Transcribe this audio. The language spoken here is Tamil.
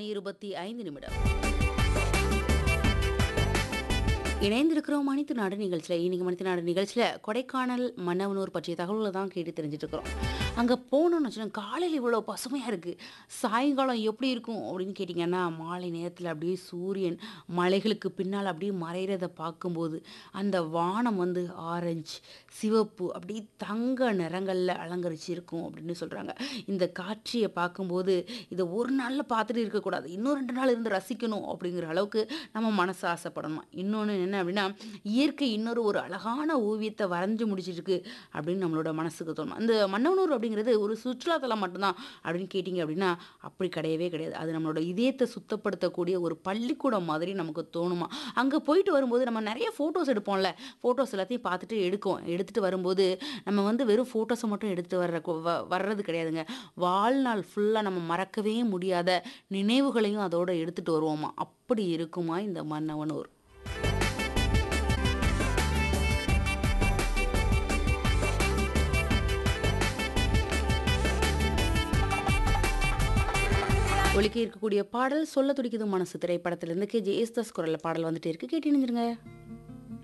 மணி இருபத்தி ஐந்து நிமிடம் இணைந்திருக்கிறோம் மணித்து நாடு நிகழ்ச்சியில் இன்னைக்கு மணித்து நாடு நிகழ்ச்சியில் கொடைக்கானல் மன்னவனூர் பற்றிய தகவல்களை தான் கேட்டு தெரிஞ்சுட்டு இருக்கிறோம் அங்கே போனோம்னு வச்சுக்கோங்க காலையில் இவ்வளோ பசுமையாக இருக்குது சாயங்காலம் எப்படி இருக்கும் அப்படின்னு கேட்டிங்கன்னா மாலை நேரத்தில் அப்படியே சூரியன் மலைகளுக்கு பின்னால் அப்படியே மறைகிறத பார்க்கும்போது அந்த வானம் வந்து ஆரஞ்சு சிவப்பு அப்படியே தங்க நிறங்களில் அலங்கரிச்சு இருக்கும் அப்படின்னு சொல்கிறாங்க இந்த காட்சியை பார்க்கும்போது இதை ஒரு நாளில் பார்த்துட்டு இருக்கக்கூடாது இன்னும் ரெண்டு நாள் இருந்து ரசிக்கணும் அப்படிங்கிற அளவுக்கு நம்ம மனசு ஆசைப்படணும் இன்னொன்று என்ன அப்படின்னா இயற்கை இன்னொரு ஒரு அழகான ஓவியத்தை வரைஞ்சு முடிச்சிருக்கு அப்படின்னு நம்மளோட மனசுக்கு தோணும் அந்த மன்னவனூர் அப்படிங்கிறது ஒரு சுற்றுலாத்தலம் மட்டும்தான் அப்படின்னு கேட்டிங்க அப்படின்னா அப்படி கிடையவே கிடையாது அது நம்மளோட இதயத்தை சுத்தப்படுத்தக்கூடிய ஒரு பள்ளிக்கூடம் மாதிரி நமக்கு தோணுமா அங்கே போயிட்டு வரும்போது நம்ம நிறைய ஃபோட்டோஸ் எடுப்போம்ல ஃபோட்டோஸ் எல்லாத்தையும் பார்த்துட்டு எடுக்கும் எடுத்துகிட்டு வரும்போது நம்ம வந்து வெறும் ஃபோட்டோஸை மட்டும் எடுத்துட்டு வர்ற கு- வ- வர்றது கிடையாதுங்க வாழ்நாள் ஃபுல்லாக நம்ம மறக்கவே முடியாத நினைவுகளையும் அதோட எடுத்துகிட்டு வருவோமா அப்படி இருக்குமா இந்த மன்னவனூர் ஒலிக்க இருக்கக்கூடிய பாடல் சொல்ல துடிக்குது மனசு திரைப்படத்திலிருந்து கே ஜே ஏஸ்தாஸ் குரல்ல பாடல் வந்துட்டு இருக்கு கேட்டு இணைஞ்சிருங்க